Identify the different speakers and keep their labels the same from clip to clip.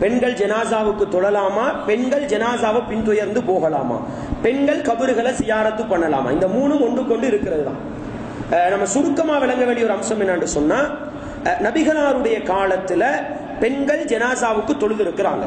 Speaker 1: பெண்கள் ஜனாசாவுக்கு தொழலாமா பெண்கள் ஜனாசாவை பின்துயர்ந்து போகலாமா பெண்கள் கபறுகளை சியாரத்து பண்ணலாமா இந்த மூணும் ஒன்று கொண்டு இருக்கிறது தான் அஹ் நம்ம சுருக்கமா விளங்க வேண்டிய ஒரு அம்சம் என்னன்னு சொன்னா அஹ் நபிகளாருடைய காலத்துல பெண்கள் ஜனாசாவுக்கு தொழுது இருக்கிறாங்க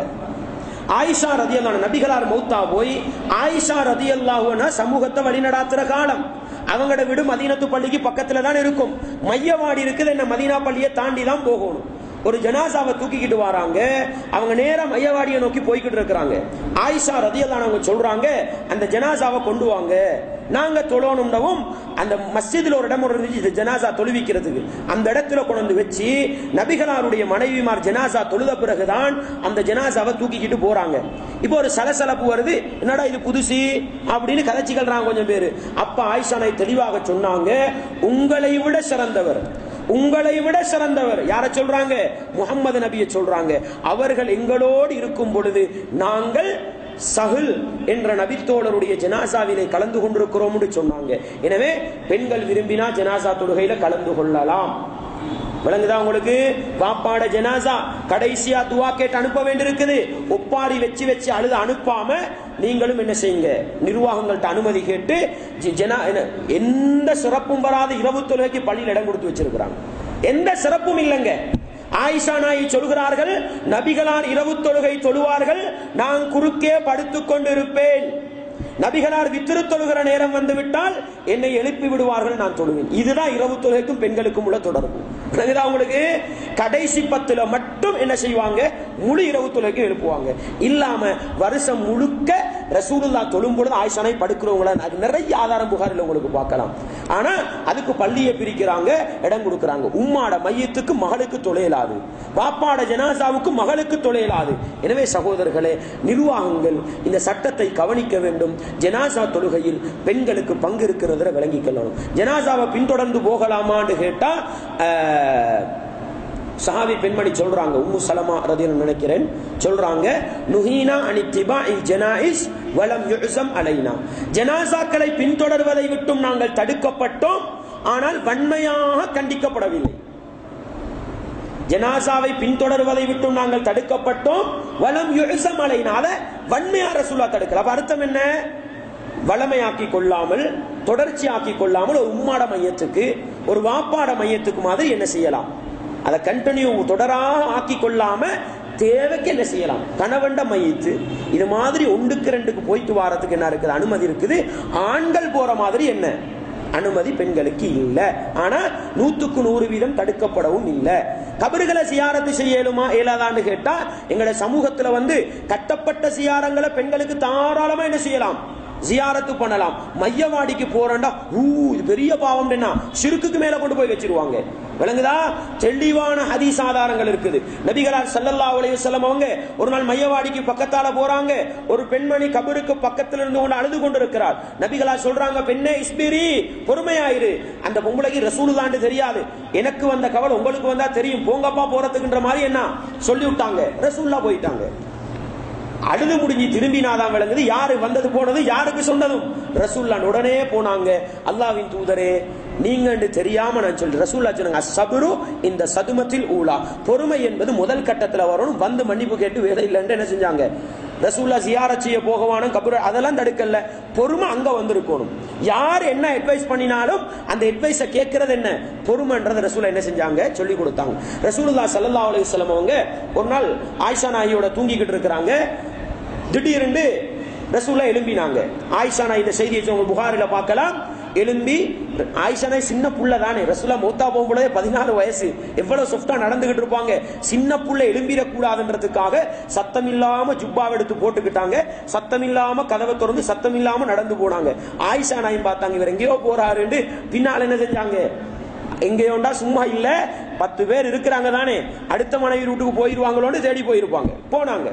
Speaker 1: ஆயிஷா ரதியல்லான நபிகளார் மௌத்தா போய் ஆயிஷா ரதியல்லாஹுனா சமூகத்தை வழிநடாத்துற காலம் அவங்களோட வீடு மதீனத்து பள்ளிக்கு பக்கத்துல தான் இருக்கும் மையவாடி இருக்குது என்ன மதீனா பள்ளியை தாண்டி தான் போகணும் ஒரு ஜனாசாவை தூக்கிக்கிட்டு வராங்க அவங்க நேரா மையவாடியை நோக்கி போய்கிட்டு இருக்கிறாங்க ஆயிஷா ரதியல்லானவங்க சொல்றாங்க அந்த ஜனாசாவை கொண்டு வாங்க நாங்க தொழணும்னவும் அந்த மஸ்ஜிதில் ஒரு இடம் ஒரு இருந்துச்சு இது ஜனாசா தொழுவிக்கிறதுக்கு அந்த இடத்துல கொண்டு வந்து வச்சு நபிகளாருடைய மனைவிமார் ஜனாசா தொழுத பிறகுதான் அந்த ஜனாசாவை தூக்கிக்கிட்டு போறாங்க இப்போ ஒரு சலசலப்பு வருது என்னடா இது புதுசு அப்படின்னு கதைச்சிக்கிறாங்க கொஞ்சம் பேரு அப்ப ஆயிஷா நாய் தெளிவாக சொன்னாங்க உங்களை விட சிறந்தவர் உங்களை விட சிறந்தவர் யார சொல்றாங்க முகம்மது நபியை சொல்றாங்க அவர்கள் எங்களோடு இருக்கும் பொழுது நாங்கள் சஹுல் என்ற நபித்தோழருடைய ஜனாசாவிலே கலந்து கொண்டிருக்கிறோம் சொன்னாங்க எனவே பெண்கள் விரும்பினா ஜனாசா தொழுகையில கலந்து கொள்ளலாம் விளங்குதா உங்களுக்கு வாப்பாட ஜனாசா கடைசியா துவா கேட்டு அனுப்ப வேண்டியிருக்குது ஒப்பாரி வச்சு வச்சு அழுது அனுப்பாம நீங்களும் என்ன செய்யுங்க நிர்வாகங்கள்ட்ட அனுமதி கேட்டு ஜ- ஜனா என்ன- எந்த சிறப்பும் வராத இரவு தொழுகைக்கு பள்ளியில் இடம் கொடுத்து வச்சிருக்கிறாங்க எந்த சிறப்பும் இல்லைங்க ஆயிஷா நாயி சொல்கிறார்கள் நபிகளார் இரவு தொழுகை தொழுவார்கள் நான் குறுக்கே படுத்துக் கொண்டிருப்பேன் நபிகளார் வித்திரு தொழுகிற நேரம் வந்து விட்டால் என்னை எழுப்பி விடுவார்கள் நான் தொழுவேன் இதுதான் இரவு தொழுகைக்கும் பெண்களுக்கும் உள்ள தொடர்பு விளங்குதா உங்களுக்கு கடைசி பத்துல மட்டும் என்ன செய்வாங்க முழு இரவு தொழுகைக்கு எழுப்புவாங்க இல்லாம வருஷம் முழுக்க ரசூலுல்லா தொழும் பொழுது ஆயிஷானை படுக்கிறவங்கள அது நிறைய ஆதாரம் புகாரில் உங்களுக்கு பார்க்கலாம் ஆனா அதுக்கு பள்ளியை பிரிக்கிறாங்க இடம் கொடுக்கறாங்க உம்மாட மையத்துக்கு மகளுக்கு தொலையலாது பாப்பாட ஜனாசாவுக்கு மகளுக்கு தொலையலாது எனவே சகோதரர்களே நிர்வாகங்கள் இந்த சட்டத்தை கவனிக்க வேண்டும் ஜனாசா தொழுகையில் பெண்களுக்கு பங்கு இருக்கிறத விளங்கிக்கொள்ளணும் ஜனாசாவை பின்தொடர்ந்து போகலாமான்னு கேட்டா ஆஹ், சஹாபி பெண்மணி சொல்றாங்க உம்மு சலமா ரதின்னு நினைக்கிறேன் சொல்றாங்க நுஹீனா அனி திபா ஜனாயிஸ் வலம் யுஸம் அலைனா ஜனாசாக்களை பின்தொடர்வதை விட்டும் நாங்கள் தடுக்கப்பட்டோம் ஆனால் வன்மையாக கண்டிக்கப்படவில்லை ஜனாசாவை பின்தொடர்வதை விட்டும் நாங்கள் தடுக்கப்பட்டோம் வலம் யுஸம் அலைனா அதை வன்மையா ரசூலா தடுக்கல அப்ப அர்த்தம் என்ன வளமையாக்கி கொள்ளாமல் தொடர்ச்சியாக்கி கொள்ளாமல் ஒரு உம்மாட மையத்துக்கு ஒரு வாப்பாட மையத்துக்கு மாதிரி என்ன செய்யலாம் அதை கண்டினியூ தொடராக ஆக்கி கொள்ளாம தேவைக்கு என்ன செய்யலாம் கணவண்ட மையத்து இது மாதிரி ஒன்றுக்கு ரெண்டுக்கு போயிட்டு வாரத்துக்கு என்ன இருக்குது அனுமதி இருக்குது ஆண்கள் போற மாதிரி என்ன அனுமதி பெண்களுக்கு இல்ல ஆனா நூத்துக்கு நூறு வீதம் தடுக்கப்படவும் இல்ல கபறுகளை சியாரத்து செய்யலுமா இயலாதான்னு கேட்டா எங்களோட சமூகத்துல வந்து கட்டப்பட்ட சியாரங்களை பெண்களுக்கு தாராளமா என்ன செய்யலாம் ஜியாரத்து பண்ணலாம் மையவாடிக்கு போறேன்டா ஊ இது பெரிய பாவம் என்ன சிறுக்குக்கு மேல கொண்டு போய் வச்சிருவாங்க விளங்குதா தெளிவான ஹதீஸ் ஆதாரங்கள் இருக்குது நபிகளார் ஸல்லல்லாஹு அலைஹி வஸல்லம் அவங்க ஒரு நாள் மையவாடிக்கு பக்கத்தால போறாங்க ஒரு பெண்மணி கபருக்கு பக்கத்துல இருந்து கொண்டு அழுது கொண்டிருக்கிறார் நபிகளார் சொல்றாங்க பெண்ணே இஸ்பிரி பொறுமையாயிரு அந்த பொம்பளைக்கு ரசூலுதான்னு தெரியாது எனக்கு வந்த கவலை உங்களுக்கு வந்தா தெரியும் போங்கப்பா போறதுக்குன்ற மாதிரி என்ன சொல்லி விட்டாங்க ரசூல்லா போயிட்டாங்க அழுது முடிஞ்சு திரும்பினாதான் விளங்குது யாரு வந்தது போனது யாருக்கு சொன்னதும் ரசூல்லான் உடனே போனாங்க அல்லாவின் தூதரே நீங்க தெரியாம நான் சொல்றேன் ரசூல்லா சொன்னாங்க சபுரு இந்த சதுமத்தில் ஊலா பொறுமை என்பது முதல் கட்டத்துல வரணும் வந்து மன்னிப்பு கேட்டு வேற இல்லைன்னு என்ன செஞ்சாங்க ரசூல்லா ஜியாரத் செய்ய போகவானும் கபுர அதெல்லாம் தடுக்கல பொறுமை அங்க வந்திருக்கணும் யார் என்ன அட்வைஸ் பண்ணினாலும் அந்த அட்வைஸ கேட்கறது என்ன பொறுமைன்றத ரசூலா என்ன செஞ்சாங்க சொல்லி கொடுத்தாங்க ரசூலுல்லா ஸல்லல்லாஹு அலைஹி வஸல்லம் அவங்க ஒரு நாள் ஆயிஷா நாயியோட தூங்கிக்கிட்டு இருக்கிறாங்க திடீரென்று ரசூலா எழும்பினாங்க ஆயிஷா நாய் இந்த செய்தியை உங்க புகாரில பார்க்கலாம் எழும்பி ஆயிஷா நாய் சின்ன புள்ள தானே ரசூலா மௌத்தா போகும்போதே பதினாறு வயசு எவ்வளவு சொஃப்டா நடந்துகிட்டு இருப்பாங்க சின்ன புள்ள எழும்பிடக்கூடாதுன்றதுக்காக சத்தம் இல்லாம ஜுப்பாவை எடுத்து போட்டுக்கிட்டாங்க சத்தம் இல்லாம கதவை திறந்து சத்தம் இல்லாம நடந்து போனாங்க ஆயிஷா நாயும் பார்த்தாங்க இவர் எங்கேயோ போறாருன்னு பின்னால் என்ன செஞ்சாங்க எங்கேயோண்டா சும்மா இல்ல பத்து பேர் இருக்கிறாங்க தானே அடுத்த மனைவி வீட்டுக்கு போயிருவாங்களோன்னு தேடி போயிருப்பாங்க போனாங்க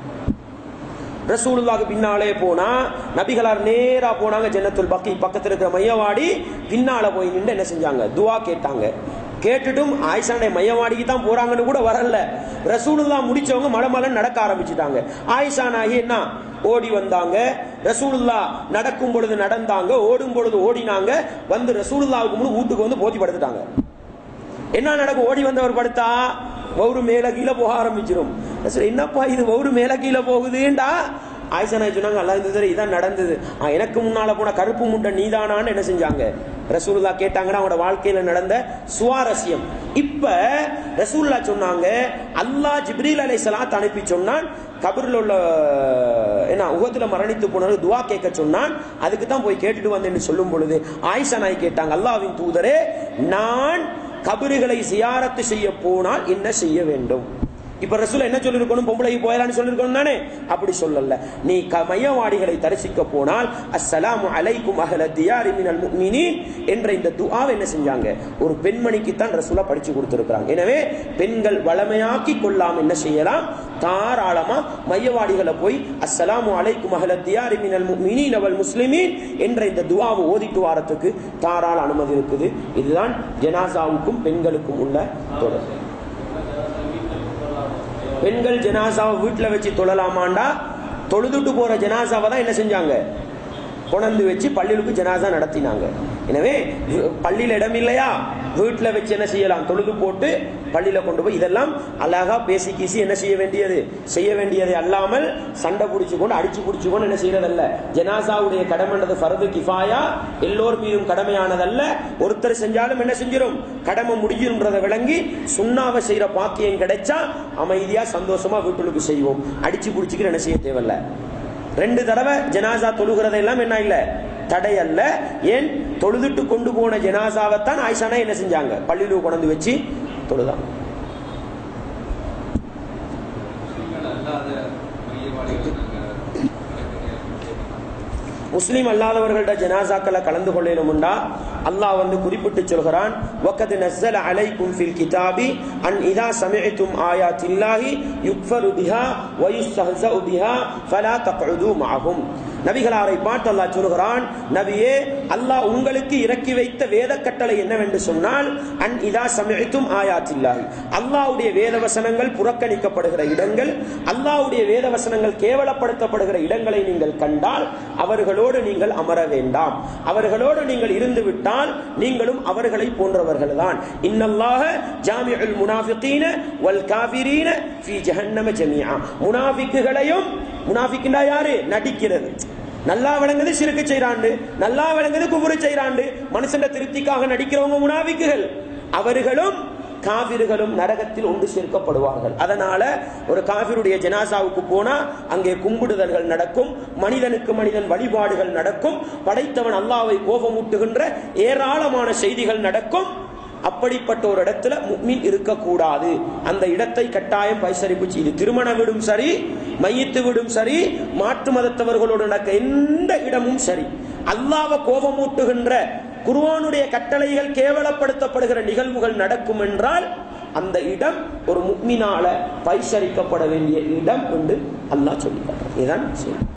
Speaker 1: ரசூலுல்லாக்கு பின்னாலே போனா நபிகளார் நேரா போனாங்க ஜன்னத்துல் பக்கி பக்கத்துல இருக்கிற மையவாடி பின்னால போய் நின்று என்ன செஞ்சாங்க துவா கேட்டாங்க கேட்டுட்டும் ஆயிஷாடைய மையவாடிக்கு தான் போறாங்கன்னு கூட வரல ரசூலுல்லா முடிச்சவங்க மலை மலை நடக்க ஆரம்பிச்சுட்டாங்க ஆயிஷா நாயி என்ன ஓடி வந்தாங்க ரசூலுல்லா நடக்கும் பொழுது நடந்தாங்க ஓடும் பொழுது ஓடினாங்க வந்து ரசூலுல்லாவுக்கு முன்னு வீட்டுக்கு வந்து போத்தி படுத்துட்டாங்க என்ன நடக்கும் ஓடி வந்தவர் படுத்தா வவுறு மேல கீழே போக ஆரம்பிச்சிடும் ரசூல் என்னப்பா இது வவுறு மேல கீழே போகுதுண்டா ஆயிஷா நாய் சொன்னாங்க அல்லா இந்த தடவை இதான் நடந்தது ஆ, எனக்கு முன்னால போன கருப்பு முண்டை நீதானான்னு என்ன செஞ்சாங்க ரசூலுல்லா கேட்டாங்கன்னா அவனோட வாழ்க்கையில நடந்த சுவாரஸ்யம் இப்ப ரசூலுல்லா சொன்னாங்க அல்லாஹ் ஜிப்ரீல் அலைஹிஸ்ஸலாத் அனுப்பி சொன்னான் கபரில் உள்ள என்ன உகத்துல மரணித்து போனவர் துவா கேட்க சொன்னான் அதுக்கு தான் போய் கேட்டுட்டு வந்தேன்னு சொல்லும் பொழுது ஆயிஷா நாய் கேட்டாங்க அல்லாஹ்வின் தூதரே நான் கபறுகளை சியாரத்து செய்ய போனால் என்ன செய்ய வேண்டும் இப்ப ரசூல் என்ன சொல்லிருக்கணும் பொம்பளைக்கு போயலான்னு சொல்லிருக்கணும் தானே அப்படி சொல்லல நீ க- மையவாடிகளை தரிசிக்க போனால் அஸ்ஸலாமு அலைக்கும் அஹ்ல தியாரி மினல் முஃமினீன் என்ற இந்த துஆவை என்ன செஞ்சாங்க ஒரு பெண்மணிக்கு தான் ரசூலா படிச்சு கொடுத்திருக்காங்க எனவே பெண்கள் வளமையாக்கி கொள்ளாம என்ன செய்யலாம் தாராளமா மையவாடிகளை போய் அஸ்ஸலாமு அலைக்கும் அஹ்ல தியாரி மினல் முஃமினீன் வல் முஸ்லிமீன் என்ற இந்த துஆவை ஓதிட்டு வாரத்துக்கு தாராள அனுமதி இருக்குது இதுதான் ஜனாசாவுக்கும் பெண்களுக்கும் உள்ள தொடர்பு பெண்கள் ஜனாசாவை வீட்டில் வச்சு தொழலாமாண்டா தொழுதுட்டு போற ஜனாசாவை தான் என்ன செஞ்சாங்க கொணந்து வச்சு பள்ளிகளுக்கு ஜனாசா நடத்தினாங்க எனவே வி- பள்ளியில இடம் இல்லையா வீட்டில் வச்சு என்ன செய்யலாம் தொழுது போட்டு பள்ளியில கொண்டு போய் இதெல்லாம் அழகா பேசி கீசி என்ன செய்ய வேண்டியது செய்ய வேண்டியது அல்லாமல் சண்டை பிடிச்சு கொண்டு அடிச்சு பிடிச்சு கொண்டு என்ன செய்யறதல்ல ஜனாசாவுடைய கடமைன்றது ஃபர்து கிஃபாயா எல்லோர் மீதும் கடமையானதல்ல ஒருத்தர் செஞ்சாலும் என்ன செஞ்சிரும் கடமை முடிஞ்சிருன்றதை விளங்கி சுண்ணாவை செய்யற பாக்கியம் கிடைச்சா அமைதியா சந்தோஷமா வீட்டுக்கு செய்வோம் அடிச்சு பிடிச்சிக்கிற என்ன செய்ய தேவையில்ல ரெண்டு தடவை ஜனாசா தொழுகிறது எல்லாம் என்ன இல்ல தடை அல்ல ஏன் தொழுதுட்டு கொண்டு போன ஜனாசாவைத்தான் ஆயிஷானா என்ன செஞ்சாங்க பள்ளியில கொண்டு வச்சு தொழுதான்
Speaker 2: முஸ்லிம்கள் அல்லாத மையவாடிகள் நாங்கள்
Speaker 1: முஸ்லீம் அல்லாதவர்கள்ட்ட ஜனாசாக்களை கலந்து கொள்ளணும்டா அல்லாஹ் வந்து குறிப்பிட்டு சொல்கிறான் வக்கது நஸ்ஸல அலைக்கும் ஃபில் கிதாபி அன் இதா சமிஅத்தும் ஆயாத்தில்லாஹி யுக்ஃபரு பிஹா வ யுஸ்தஹஸஉ பிஹா ஃபலா தக்உது மஅஹும் நபிகளாரை பார்த்து அல்லாஹ் சொல்கிறான் நபியே அல்லாஹ் உங்களுக்கு இறக்கி வைத்த வேத கட்டளை என்னவென்று சொன்னால் அன் இதா சமிஅத்தும் ஆயாத்தில்லாஹி அல்லாஹ்வுடைய வேத வசனங்கள் புறக்கணிக்கப்படுகிற இடங்கள் அல்லாஹ்வுடைய வேத வசனங்கள் கேவலப்படுத்தப்படுகிற இடங்களை நீங்கள் கண்டால் அவர்களோடு நீங்கள் அமர வேண்டாம் அவர்களோடு நீங்கள் இருந்து விட்டால் நீங்களும் அவர்களை போன்றவர்கள் தான் இன்னல்லாஹ ஜாமிஉல் முனாஃபிகீன வல் காஃபிரீன ஃபீ ஜஹன்னம ஜமீஆ முனாஃபிக்குகளையும் முனாஃபிக்குண்டா யாரு நடிக்கிறது நல்லா விளங்குது சிறுக்கு செய்றாண்டு நல்லா விளங்குது குபுரு செய்றாண்டு மனுஷன் திருப்திக்காக நடிக்கிறவங்க முனாஃபிக்குகள் அவர்களும் காவிர்களும் நரகத்தில் ஒன்று சேர்க்கப்படுவார்கள் அதனால ஒரு காவிருடைய ஜனாசாவுக்கு போனா அங்கே கும்பிடுதல்கள் நடக்கும் மனிதனுக்கு மனிதன் வழிபாடுகள் நடக்கும் படைத்தவன் அல்லாவை கோபமூட்டுகின்ற ஏராளமான செய்திகள் நடக்கும் அப்படிப்பட்ட ஒரு இடத்துல முக்மின் இருக்கக்கூடாது அந்த இடத்தை கட்டாயம் பைசரிப்பு செய்து திருமண வீடும் சரி மையத்து வீடும் சரி மாற்று மதத்தவர்களோடு நடக்க எந்த இடமும் சரி அல்லாவை கோபமூட்டுகின்ற குர்ஆனுடைய கட்டளைகள் கேவலப்படுத்தப்படுகிற நிகழ்வுகள் நடக்கும் என்றால் அந்த இடம் ஒரு முக்மினால பைசரிக்கப்பட வேண்டிய இடம் என்று அல்லாஹ் சொல்லிட்டார் இதுதான் செய்தி